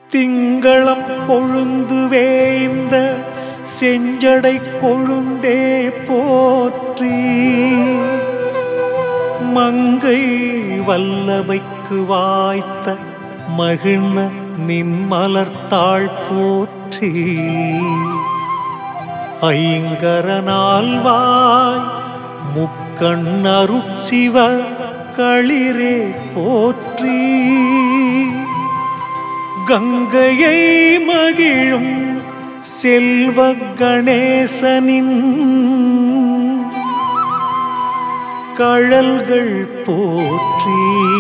திங்களம் கொழுந்து வேய்ந்த செஞ்சடை கொழுந்தே போற்றி மங்கை வல்லமைக்கு வாய்த்த மகிழ்ந்த நின் மலர்த்தாள் போற்றி ஐங்கரனால்வாய் முக்கண்ணருட்சிவ களிரே போற்றி கங்கையை மகிழும் செல்வ கணேசனின் கழல்கள் போற்றி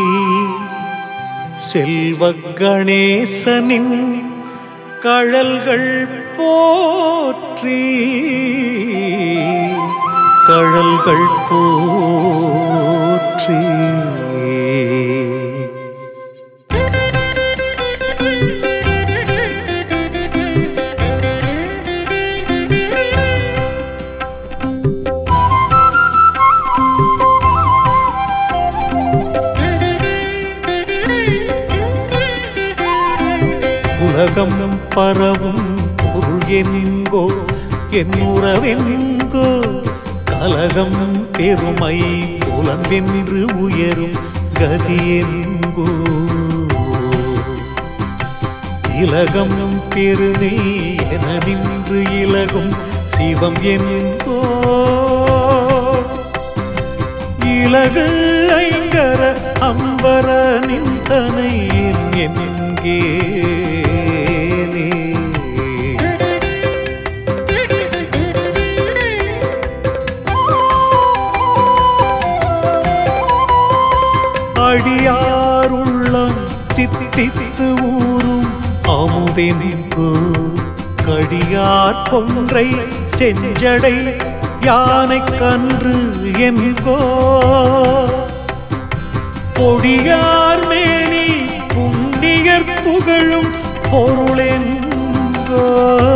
செல்வ கணேசனின் கழல்கள் போற்றி கழல்கள் போற்றி உலகம் பரவும் பொருள் என்கோ என் உறவென்கோ கலகம் பெருமை புலம்பென்று உயரும் கதி என்கோ இலகம் பெருநே என நின்று இலகும் சிவம் என்கோ இலகு ஐங்கர அம்பர நின்றனை என்கே அடியாருள்ளம் தித்தித்து ஊரும் அமுதெனின்பு கடியார் கொன்றை செஞ்சடை யானை கன்று என்கோ பொடியார் மேனி புண்ணியர் புகழும் பொருளென்கோ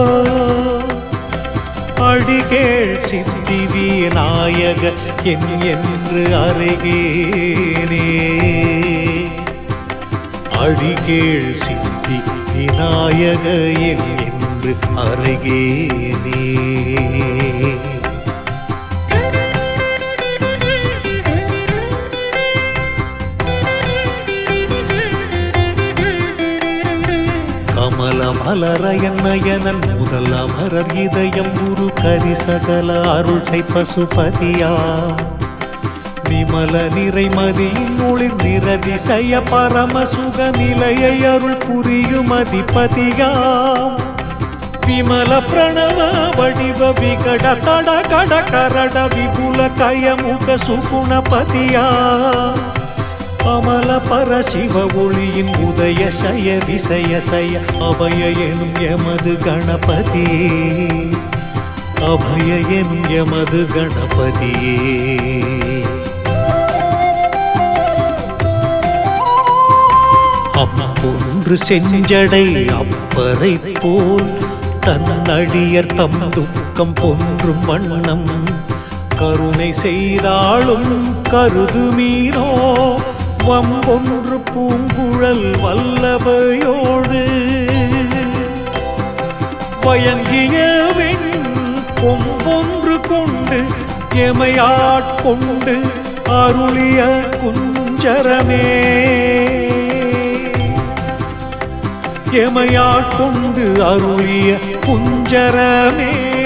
அடிகேள் சித்தி விநாயக என் என்று அருகேனே அடிகேள் சித்தி விநாயக என் என்று அருகேனே கமல மலரயன் நயனன் முதல் அமரர் இதயம் குரு கரி சகல அருள்சை பசுபதியா விமல நிறைமதியின் ஒளிர் நிரதிசய பரம சுக நிலையை அருள் புரியும் அதிபதியா விமல பிரணவ வடிவ விகட தட கட கரட விபுல கயமுக சுகுணபதியா அமல பரசிவ ஒளியின் உதய சய விசய சய அபய எனும் எமது கணபதி அபய எனும் எமது கணபதியே அப்பொன்று செஞ்சடை அப்பறை போல் தன்னடியர் தம் துக்கம் பொன்றும் வண்ணம் கருணை செய்தாலும் கருதுமீனோ வம்பொன்று பூங்குழல் வல்லபையோடு வயங்கிய வெண் கொம்பொன்று கொண்டு எமையாட்கொண்டு அருளிய குஞ்சரமே எமையாட்கொண்டு அருளிய குஞ்சரமே